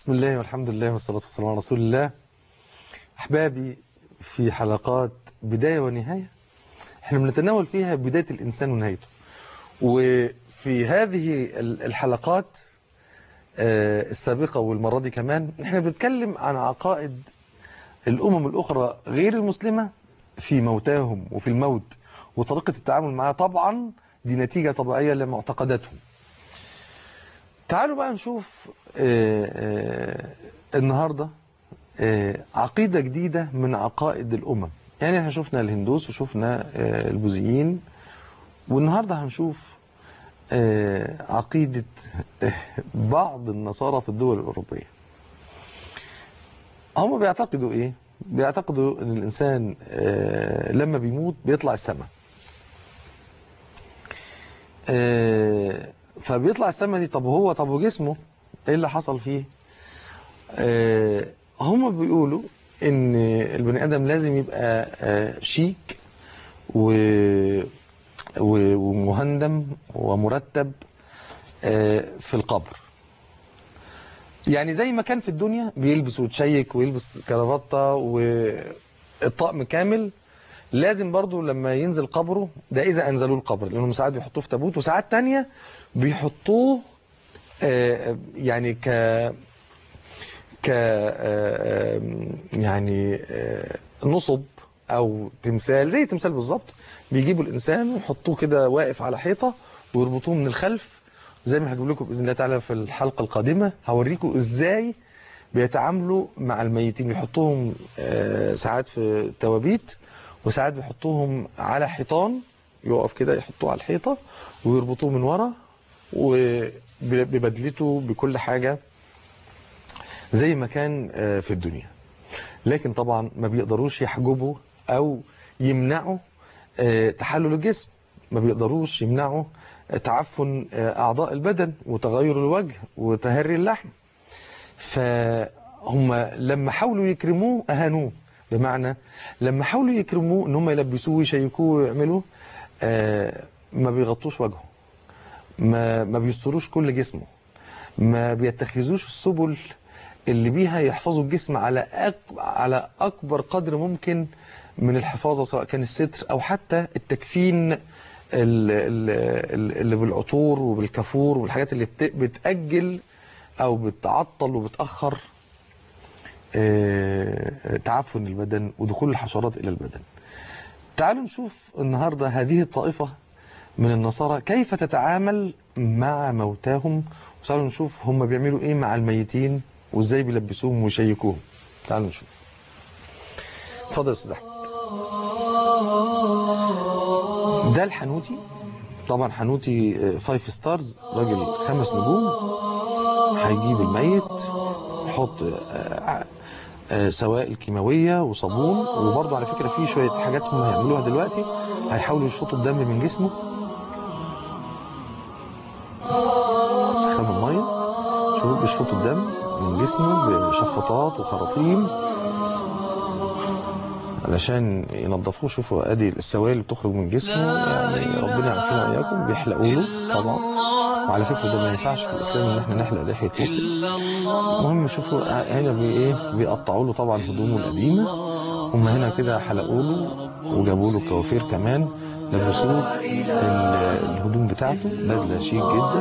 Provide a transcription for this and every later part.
بسم الله والحمد لله والصلاة والسلام على رسول الله أحبابي في حلقات بداية ونهاية احنا بنتناول فيها بداية الإنسان ونهايته وفي هذه الحلقات السابقة والمرة دي كمان احنا بنتكلم عن عقائد الأمم الأخرى غير المسلمة في موتاهم وفي الموت وطريقة التعامل معها طبعا دي نتيجة طبيعية لمعتقداتهم تعالوا بقى نشوف آآ آآ النهاردة آآ عقيدة جديدة من عقائد الأمم يعني احنا شفنا الهندوس وشفنا البوذيين والنهاردة هنشوف عقيدة بعض النصارى في الدول الأوروبية هم بيعتقدوا ايه بيعتقدوا ان الانسان لما بيموت بيطلع السماء فبيطلع السماء دي طب هو طب وجسمه ايه اللي حصل فيه هم بيقولوا ان البني ادم لازم يبقى شيك و ومهندم ومرتب في القبر يعني زي ما كان في الدنيا بيلبس وتشيك ويلبس كرافتة والطقم كامل لازم برضو لما ينزل قبره ده إذا أنزلوه القبر لأنهم ساعات بيحطوه في تابوت وساعات تانية بيحطوه يعني ك ك يعني نصب أو تمثال زي تمثال بالظبط بيجيبوا الإنسان ويحطوه كده واقف على حيطة ويربطوه من الخلف زي ما هجيب لكم بإذن الله تعالى في الحلقة القادمة هوريكم إزاي بيتعاملوا مع الميتين بيحطوهم ساعات في توابيت وساعات بيحطوهم على حيطان يقف كده يحطوه على الحيطة ويربطوه من ورا وببدلته بكل حاجة زي ما كان في الدنيا لكن طبعا ما بيقدروش يحجبوا أو يمنعوا تحلل الجسم ما بيقدروش يمنعوا تعفن أعضاء البدن وتغير الوجه وتهري اللحم فهم لما حاولوا يكرموه أهانوه بمعنى لما حاولوا يكرموه ان هم يلبسوه ويشيكوه ويعملوا ما بيغطوش وجهه ما ما بيستروش كل جسمه ما بيتخذوش السبل اللي بيها يحفظوا الجسم على أك... على اكبر قدر ممكن من الحفاظه سواء كان الستر او حتى التكفين اللي بالعطور وبالكافور والحاجات اللي بت... بتاجل او بتعطل وبتاخر تعفن البدن ودخول الحشرات إلى البدن تعالوا نشوف النهاردة هذه الطائفة من النصارى كيف تتعامل مع موتاهم وتعالوا نشوف هم بيعملوا ايه مع الميتين وازاي بيلبسوهم ويشيكوهم تعالوا نشوف اتفضل يا استاذ احمد ده الحنوتي طبعا حنوتي فايف ستارز راجل خمس نجوم هيجيب الميت يحط سوائل كيماويه وصابون وبرضه على فكره في شويه حاجات هم هيعملوها دلوقتي هيحاولوا يشفطوا الدم من جسمه سخان الميه شوفوا بيشفطوا الدم من جسمه بشفاطات وخراطيم علشان ينظفوه شوفوا ادي السوائل اللي بتخرج من جسمه يعني ربنا يعافينا واياكم بيحلقوا له طبعا وعلى فكره ده ما ينفعش في الاسلام ان احنا نحلق لحيه مسلم المهم شوفوا هنا بي ايه بيقطعوا له طبعا هدومه القديمه هم هنا كده حلقوا له وجابوا له كوافير كمان لبسوه الهدوم بتاعته بدله شيك جدا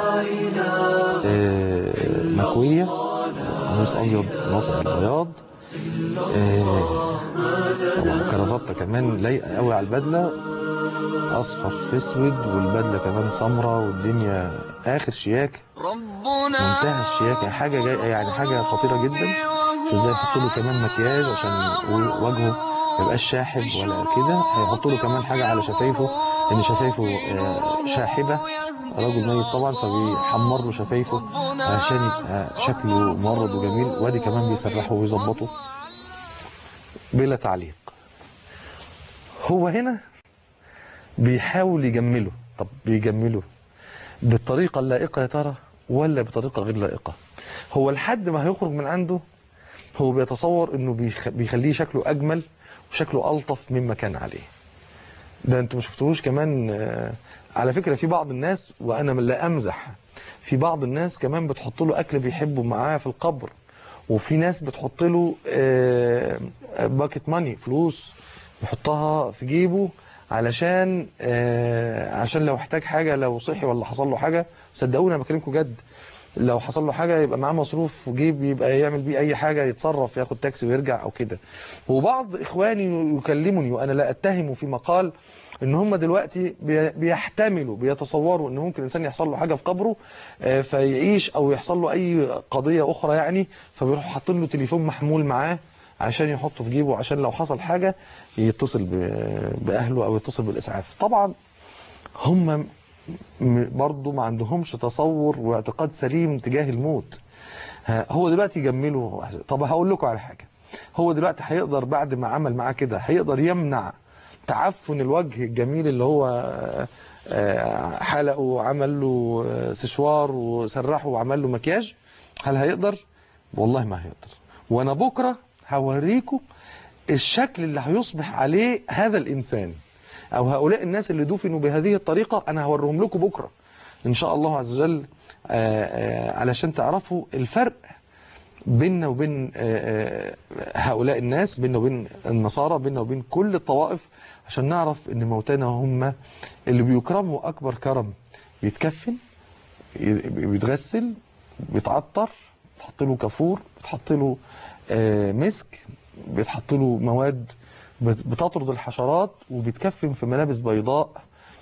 مكويه قميص ابيض ناصع البياض طبعا كرافته كمان لايقه قوي على البدله اصفر في اسود والبدله كمان سمراء والدنيا اخر شياكه منتهى الشياكه حاجه جايه يعني حاجه خطيره جدا شوف ازاي يحطوا له كمان مكياج عشان وجهه ما يبقاش شاحب ولا كده هيحطوا له كمان حاجه على شفايفه لان شفايفه شاحبه رجل ميت طبعا فبيحمر له شفايفه عشان يبقى شكله ممرض وجميل وادي كمان بيسرحه ويظبطه بلا تعليق هو هنا بيحاول يجمله طب بيجمله بالطريقة اللائقة يا ترى ولا بطريقة غير لائقة هو لحد ما هيخرج من عنده هو بيتصور انه بيخ... بيخليه شكله اجمل وشكله الطف مما كان عليه ده انتوا ما شفتوهوش كمان على فكرة في بعض الناس وانا لا امزح في بعض الناس كمان بتحط له اكل بيحبه معاه في القبر وفي ناس بتحط له باكت ماني فلوس يحطها في جيبه علشان آه، عشان لو احتاج حاجة لو صحي ولا حصل له حاجة صدقوني انا بكلمكم جد لو حصل له حاجة يبقى معاه مصروف في جيب يبقى يعمل بيه اي حاجة يتصرف ياخد تاكسي ويرجع او كده وبعض اخواني يكلمني وانا لا اتهم في مقال ان هم دلوقتي بي- بيحتملوا بيتصوروا ان ممكن الانسان يحصل له حاجه في قبره آه، فيعيش او يحصل له اي قضيه اخرى يعني فبيروحوا حاطين له تليفون محمول معاه عشان يحطه في جيبه عشان لو حصل حاجه يتصل ب- باهله او يتصل بالاسعاف طبعا هم م- برضو ما عندهمش تصور واعتقاد سليم تجاه الموت ها، هو دلوقتي يجمله طب هقول لكم على حاجه هو دلوقتي هيقدر بعد ما عمل معاه كده هيقدر يمنع تعفن الوجه الجميل اللي هو آه، آه، حلقه وعمل له آه، سشوار وسرحه وعمل له مكياج هل هيقدر والله ما هيقدر وانا بكره هوريكم الشكل اللي هيصبح عليه هذا الانسان او هؤلاء الناس اللي دفنوا بهذه الطريقه انا هوريهم لكم بكره ان شاء الله عز وجل آه، آه، علشان تعرفوا الفرق بيننا وبين آه، آه، هؤلاء الناس بيننا وبين النصارى بيننا وبين كل الطوائف عشان نعرف ان موتانا هم اللي بيكرموا اكبر كرم بيتكفن ي- بيتغسل بيتعطر بيتحط له كافور بيتحط له آه، مسك بيتحط له مواد بت- بتطرد الحشرات وبيتكفن في ملابس بيضاء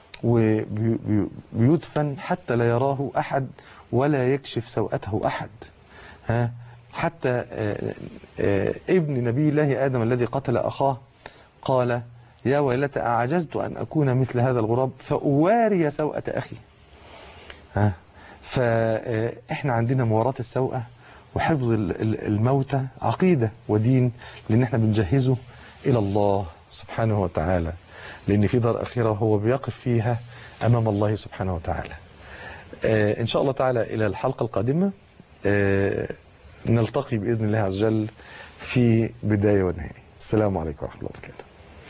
وبيدفن حتى لا يراه أحد ولا يكشف سوءته أحد ها حتى آه، آه، ابن نبي الله آدم الذي قتل أخاه قال يا ويلتى أعجزت أن أكون مثل هذا الغراب فأواري سوءة أخي ها فإحنا عندنا مواراة السوءة وحفظ ال- ال- الموتى عقيدة ودين لأن احنا بنجهزه إلى الله سبحانه وتعالى لأن في دار أخيرة هو بيقف فيها أمام الله سبحانه وتعالى آه، إن شاء الله تعالى إلى الحلقة القادمة آه، نلتقي بإذن الله عز وجل في بداية ونهاية السلام عليكم ورحمة الله وبركاته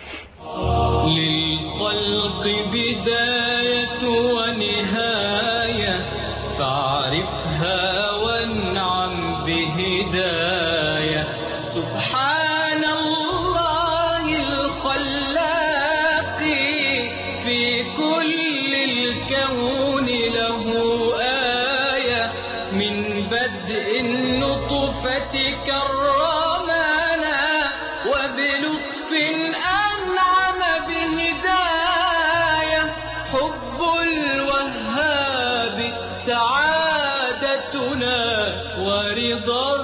للخلق بداية ونهاية فاعرفها وانعم بهداية سبحان الله الخلاق في كل الكون له آية من بدء النطفة كرمنا وبلطف أنعم بهداية حب الوهاب سعادتنا ورضا